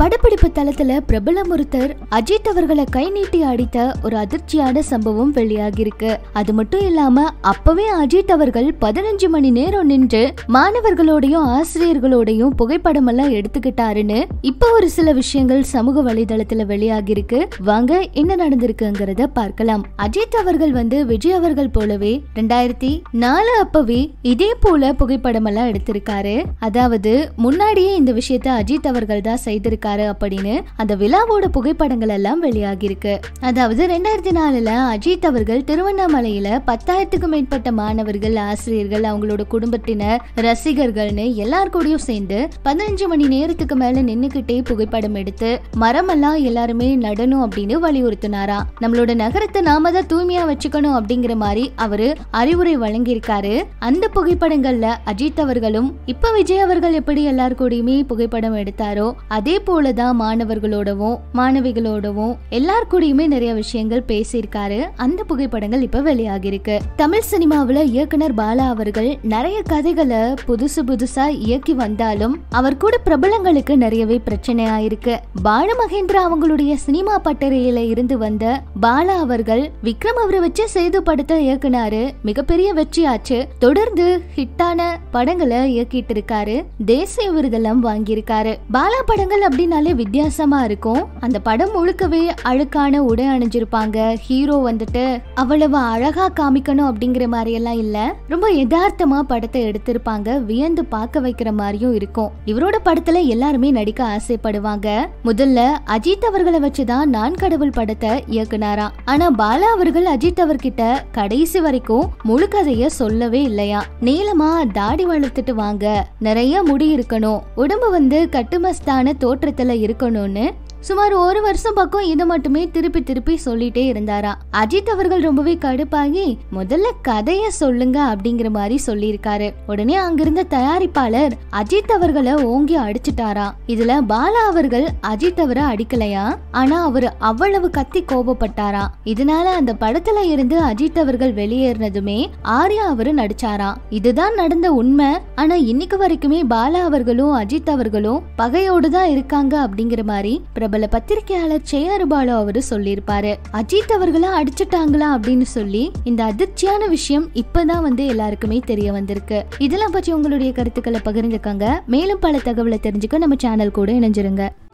படப்பிடிப்பு தளத்துல பிரபலம் ஒருத்தர் அஜித் அவர்களை கை நீட்டி அடித்த ஒரு அதிர்ச்சியான சம்பவம் வெளியாகிருக்கு அது மட்டும் இல்லாம அப்பவே அஜித் அவர்கள் பதினஞ்சு மணி நேரம் நின்று மாணவர்களோடையும் ஆசிரியர்களோடையும் புகைப்படம் எல்லாம் எடுத்துக்கிட்டாருன்னு இப்ப ஒரு சில விஷயங்கள் சமூக வலைதளத்துல வெளியாகிருக்கு வாங்க என்ன நடந்திருக்குங்கிறத பார்க்கலாம் அஜித் அவர்கள் வந்து விஜய் அவர்கள் போலவே ரெண்டாயிரத்தி நாலு அப்பவே இதே போல புகைப்படம் எல்லாம் எடுத்திருக்காரு அதாவது முன்னாடியே இந்த விஷயத்த அஜித் அவர்கள் தான் செய்திருக்காரு அப்படின்னு அந்த விழாவோட புகைப்படங்கள் எல்லாம் வெளியாகிருக்கு அதாவது ரெண்டாயிரத்தி நாலுல அஜித் அவர்கள் திருவண்ணாமலையில பத்தாயிரத்துக்கும் மேற்பட்ட மாணவர்கள் ஆசிரியர்கள் அவங்களோட குடும்பத்தினர் ரசிகர்கள்னு எல்லார் கூடயும் சேர்ந்து பதினஞ்சு மணி நேரத்துக்கு மேல நின்னுக்கிட்டே புகைப்படம் எடுத்து மரமெல்லாம் எல்லாருமே நடணும் அப்படின்னு வலியுறுத்தினாரா நம்மளோட நகரத்தை நாம தான் தூய்மையா வச்சுக்கணும் அப்படிங்கிற மாதிரி அவரு அறிவுரை வழங்கியிருக்காரு அந்த புகைப்படங்கள்ல அஜித் அவர்களும் இப்ப விஜய் அவர்கள் எப்படி எல்லார் கூடயுமே புகைப்படம் எடுத்தாரோ அதே போலதான் மாணவர்களோடவும் மாணவிகளோடவும் எல்லார் கூடயுமே நிறைய விஷயங்கள் பேசியிருக்காரு அந்த புகைப்படங்கள் இப்ப வெளியாகிருக்கு தமிழ் சினிமாவுல இயக்குனர் பாலா அவர்கள் நிறைய கதைகளை புதுசு புதுசா இயக்கி வந்தாலும் அவர் கூட பிரபலங்களுக்கு நிறையவே பிரச்சனை ஆயிருக்கு பால மகேந்திரா அவங்களுடைய சினிமா பட்டறையில இருந்து வந்த பாலா அவர்கள் விக்ரம் அவரை வச்சு சேது படத்தை இயக்குனாரு மிகப்பெரிய வெற்றியாச்சு தொடர்ந்து ஹிட்டான படங்களை இயக்கிட்டு இருக்காரு தேசிய விருதெல்லாம் வாங்கியிருக்காரு பாலா படங்கள் அப்படின்னாலே வித்தியாசமா இருக்கும் அந்த படம் முழுக்கவே அழுக்கான உடை அணிஞ்சிருப்பாங்க ஹீரோ வந்துட்டு அவ்வளவு அழகா காமிக்கணும் அப்படிங்கிற மாதிரி எல்லாம் இல்ல ரொம்ப யதார்த்தமா படத்தை எடுத்திருப்பாங்க வியந்து பார்க்க வைக்கிற மாதிரியும் இருக்கும் இவரோட படத்துல எல்லாருமே நடிக்க ஆசைப்படுவாங்க முதல்ல அஜித் அவர்களை வச்சுதான் நான் கடவுள் படத்தை இயக்குனாராம் ஆனா பாலா அவர்கள் அஜித் அவர்கிட்ட கடைசி வரைக்கும் முழு கதைய சொல்லவே இல்லையா நீளமா தாடி வளர்த்துட்டு வாங்க நிறைய முடி இருக்கணும் உடம்பு வந்து கட்டுமஸ்தான தோற்றத்துல இருக்கணும்னு சுமார் ஒரு வருஷம் பக்கம் இதை மட்டுமே திருப்பி திருப்பி சொல்லிட்டே இருந்தாரா அஜித் அவர்கள் ரொம்பவே கடுப்பாகி முதல்ல கதைய சொல்லுங்க அப்படிங்கிற மாதிரி சொல்லியிருக்காரு உடனே அங்கிருந்த தயாரிப்பாளர் அஜித் அவர்களை ஓங்கி அடிச்சிட்டாரா இதுல பாலா அவர்கள் அஜித் அவரை அடிக்கலையா ஆனா அவரு அவ்வளவு கத்தி கோபப்பட்டாரா இதனால அந்த படத்துல இருந்து அஜித் அவர்கள் வெளியேறினதுமே ஆர்யா அவரு நடிச்சாராம் இதுதான் நடந்த உண்மை ஆனா இன்னைக்கு வரைக்குமே பாலா அவர்களும் அஜித் அவர்களும் பகையோடு தான் இருக்காங்க அப்படிங்கிற மாதிரி பிரபல பத்திரிகையாளர் சேயாறு பாலு அவரு சொல்லியிருப்பாரு அஜித் அவர்களா அடிச்சுட்டாங்களா அப்படின்னு சொல்லி இந்த அதிர்ச்சியான விஷயம் இப்பதான் வந்து எல்லாருக்குமே தெரிய வந்திருக்கு இதெல்லாம் பற்றி உங்களுடைய கருத்துக்களை பகிர்ந்துக்கங்க மேலும் பல தகவலை தெரிஞ்சுக்க நம்ம சேனல் கூட இணைஞ்சிருங்க